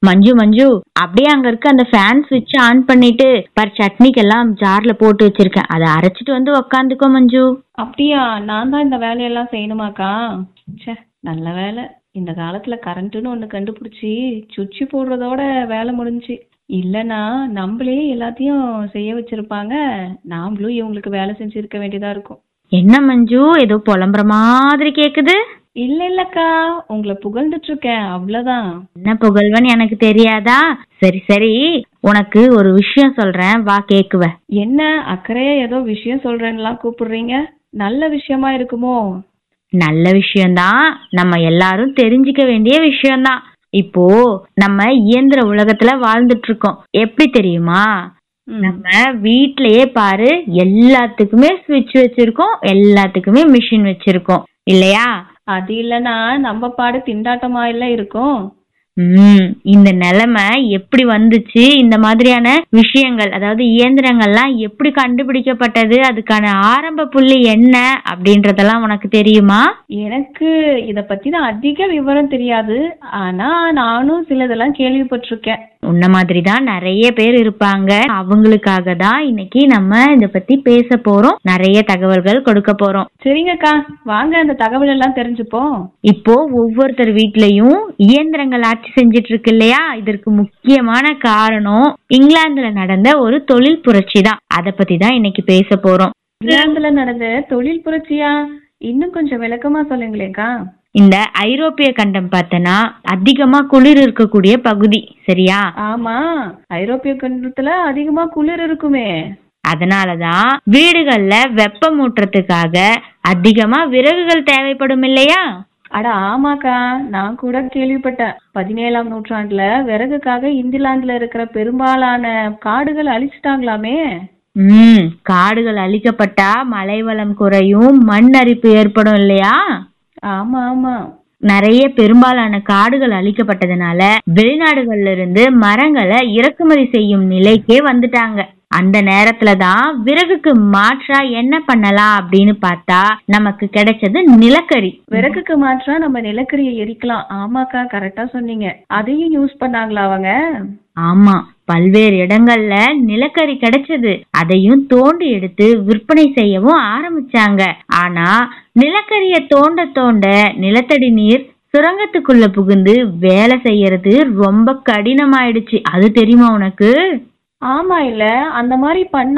மஞ்சு மஞ்சு அப்படியே அங்க இருக்க அந்த ஃபேன் சுவிட்ச் ஆன் பண்ணிட்டு பர் சட்னிக்கெல்லாம் ஜார்ல போட்டு வச்சிருக்கேன் அதை அரைச்சிட்டு வந்து உக்காந்துக்கோ மஞ்சு அப்படியா நான் தான் இந்த வேலையெல்லாம் செய்யணுமாக்கா ச்சே நல்ல வேலை இந்த காலத்துல கரண்ட்டுன்னு ஒண்ணு கண்டுபிடிச்சி சுவிட்ச் போடுறதோட வேலை முடிஞ்சுச்சு இல்லனா நம்மளே எல்லாத்தையும் செய்ய வச்சிருப்பாங்க நாமளும் இவங்களுக்கு வேலை செஞ்சிருக்க வேண்டியதா இருக்கும் என்ன மஞ்சு ஏதோ புலம்புற மாதிரி கேக்குது இல்ல இல்லக்கா உங்களை புகழ்ந்துட்டு இருக்கேன் அவ்வளவுதான் என்ன புகழ்வன்னு எனக்கு தெரியாதா சரி சரி உனக்கு ஒரு விஷயம் சொல்றேன் வா கேக்குவ என்ன அக்கறையா ஏதோ விஷயம் சொல்றேன்னுலாம் கூப்பிடுறீங்க நல்ல விஷயமா இருக்குமோ நல்ல விஷயம்தான் நம்ம எல்லாரும் தெரிஞ்சுக்க வேண்டிய விஷயம்தான் இப்போ நம்ம இயந்திர உலகத்துல வாழ்ந்துட்டு இருக்கோம் எப்படி தெரியுமா ம். நம்ம வீட்லயே பாரு எல்லாத்துக்குமே ஸ்விட்ச் வச்சிருக்கோம் எல்லாத்துக்குமே மிஷின் வச்சிருக்கோம் இல்லையா அது இல்லனா நம்ம பாடு திண்டாட்டமா இல்ல இருக்கும் ம் இந்த நிலைமை எப்படி வந்துச்சு இந்த மாதிரியான விஷயங்கள் அதாவது இயந்திரங்கள்லாம் எப்படி கண்டுபிடிக்கப்பட்டது அதுக்கான ஆரம்ப புள்ளி என்ன அப்படின்றதெல்லாம் உனக்கு தெரியுமா எனக்கு இத பத்தின அதிக விவரம் தெரியாது ஆனா நானும் சிலதெல்லாம் கேள்விப்பட்டிருக்கேன் உன்ன மாதிரி தான் நிறைய பேர் இருப்பாங்க அவங்களுக்காக தான் இன்னைக்கு நம்ம இத பத்தி பேச போறோம் நிறைய தகவல்கள் கொடுக்க போறோம் சரிங்கக்கா வாங்க அந்த தகவல் எல்லாம் தெரிஞ்சுப்போம் இப்போ ஒவ்வொருத்தர் வீட்லயும் இயந்திரங்கள் ஆட்சி செஞ்சுட்டு இருக்கு இல்லையா இதற்கு முக்கியமான காரணம் இங்கிலாந்துல நடந்த ஒரு தொழில் புரட்சி தான் அத பத்தி தான் இன்னைக்கு பேச போறோம் இங்கிலாந்துல நடந்த தொழில் புரட்சியா இன்னும் கொஞ்சம் விளக்கமா சொல்லுங்களேக்கா இந்த ஐரோப்பிய கண்டம் பார்த்தனா அதிகமா குளிர் இருக்கக்கூடிய பகுதி சரியா ஆமா ஐரோப்பிய கண்டத்துல அதிகமா குளிர் இருக்குமே அதனாலதான் வீடுகள்ல வெப்பமூட்டுறதுக்காக அதிகமா விறகுகள் தேவைப்படும் இல்லையா அட ஆமாக்கா நான் கூட கேள்விப்பட்டேன் பதினேழாம் நூற்றாண்டுல விறகுக்காக இங்கிலாந்துல இருக்கிற பெரும்பாலான காடுகள் அழிச்சிட்டாங்களாமே ம் காடுகள் அழிக்கப்பட்டா மழை வளம் குறையும் மண் அரிப்பு ஏற்படும் இல்லையா ஆமா ஆமா நிறைய பெரும்பாலான காடுகள் அழிக்கப்பட்டதுனால வெளிநாடுகள்ல இருந்து மரங்களை இறக்குமதி செய்யும் நிலைக்கே வந்துட்டாங்க அந்த நேரத்துல தான் விறகுக்கு மாற்றா என்ன பண்ணலாம் அப்படின்னு பார்த்தா நமக்கு கிடைச்சது நிலக்கரி விறகுக்கு மாற்றா நம்ம நிலக்கரியை எரிக்கலாம் ஆமாக்கா கரெக்டா சொன்னீங்க அதையும் யூஸ் பண்ணாங்களா அவங்க ஆமா பல்வேறு இடங்கள்ல நிலக்கரி கிடைச்சது அதையும் தோண்டி எடுத்து விற்பனை செய்யவும் ஆரம்பிச்சாங்க ஆனா நிலக்கரிய தோண்ட தோண்ட நிலத்தடி நீர் சுரங்கத்துக்குள்ள புகுந்து வேலை செய்யறது ரொம்ப கடினமாயிடுச்சு அது தெரியுமா உனக்கு ஆமா இல்ல அந்த மாதிரி பண்ண